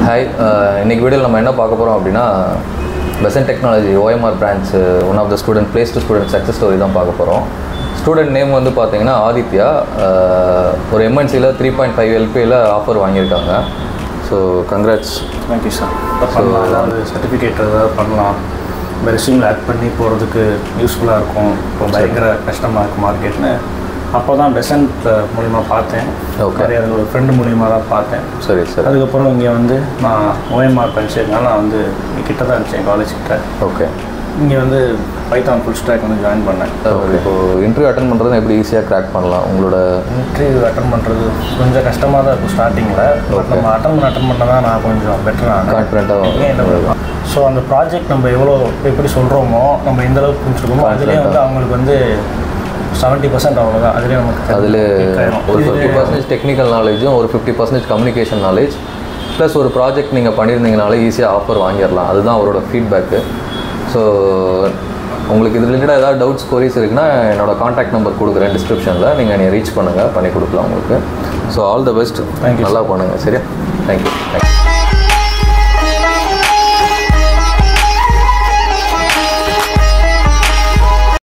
Hi இன்னைக்கு வீடியோவில் நம்ம என்ன பார்க்க போகிறோம் அப்படின்னா Besant technology OMR branch one of the student place to student success story தான் பார்க்க போகிறோம் ஸ்டூடெண்ட் நேம் வந்து பார்த்தீங்கன்னா ஆதித்யா அஹ், ஒரு எம்என்சியில் த்ரீ பாயிண்ட் ஃபைவ் எல்பியில் ஆஃபர் வாங்கியிருக்காங்க ஸோ கங்க்ராட்ஸ் தேங்க்யூ சார் பண்ணலாம் ஏதாவது சர்டிஃபிகேட் ஏதாவது பண்ணலாம் இந்த ரெஸ்யூமில் ஆட் பண்ணி போகிறதுக்கு யூஸ்ஃபுல்லாக இருக்கும் இப்போ பயங்கர கஷ்டமாக இருக்குது மார்க்கெட்னு அப்போ தான் பெசன்ட் மூலிமா பார்த்தேன் Okay. நிறைய அது ஒரு ஃப்ரெண்டு மூலிமா தான் பார்த்தேன் சரி சார் அதுக்கப்புறம் இங்கே வந்து நான் ஓஎம்ஆர் படிச்சதுனால நான் வந்து இங்கே கிட்ட தான் இருந்துச்சேன் காலேஜ் கிட்ட ஓகே இங்கே வந்து பைத்தான் ஃபுல் ஸ்டாக் வந்து ஜாயின் பண்ணேன் இப்போ இன்டர்வியூ அட்டன் பண்ணுறது எப்படி ஈஸியாக கிராக் பண்ணலாம் உங்களோட இன்டர்வியூ அட்டன் பண்ணுறது கொஞ்சம் கஷ்டமாக தான் இருக்கும் ஸ்டார்டிங்கில் பட் நம்ம அட்டன் பண்ண அட்டன் பண்ண தான் நான் கொஞ்சம் பெட்டராக கான்ஃபிடென்ட்டாக ஸோ அந்த ப்ராஜெக்ட் நம்ம எவ்வளோ எப்படி சொல்கிறோமோ நம்ம எந்த அளவுக்கு புரிஞ்சுருக்கோமோ அதுலேயே வந்து அவங்களுக்கு வந்து செவன்ட்டி பர்சன்ட் அவ்வளோதான் அதுலேயே நமக்கு அதில் click ஆயிரும். ஒரு ஃபிஃப்டி பர்சன்டேஜ் டெக்னிக்கல் நாலேஜும் ஒரு fifty percentage communication knowledge plus ஒரு ப்ராஜெக்ட் நீங்கள் பண்ணியிருந்தீங்கனாலே ஈஸியாக ஆஃபர் வாங்கிடலாம் அதுதான் அவரோட ஃபீட்பேக்கு ஸோ உங்களுக்கு இது ரிலேட்டடாக ஏதாவது டவுட்ஸ் கொரிஸ் இருக்குன்னா என்னோட காண்டாக்ட் நம்பர் கொடுக்குறேன் டிஸ்கிரிப்ஷனில் நீங்கள் என்னை ரீச் பண்ணுங்கள் பண்ணி கொடுக்கலாம் உங்களுக்கு so all the best Thank you, நல்லா பண்ணுங்கள் சரியா தேங்க்யூ தேங்க்யூ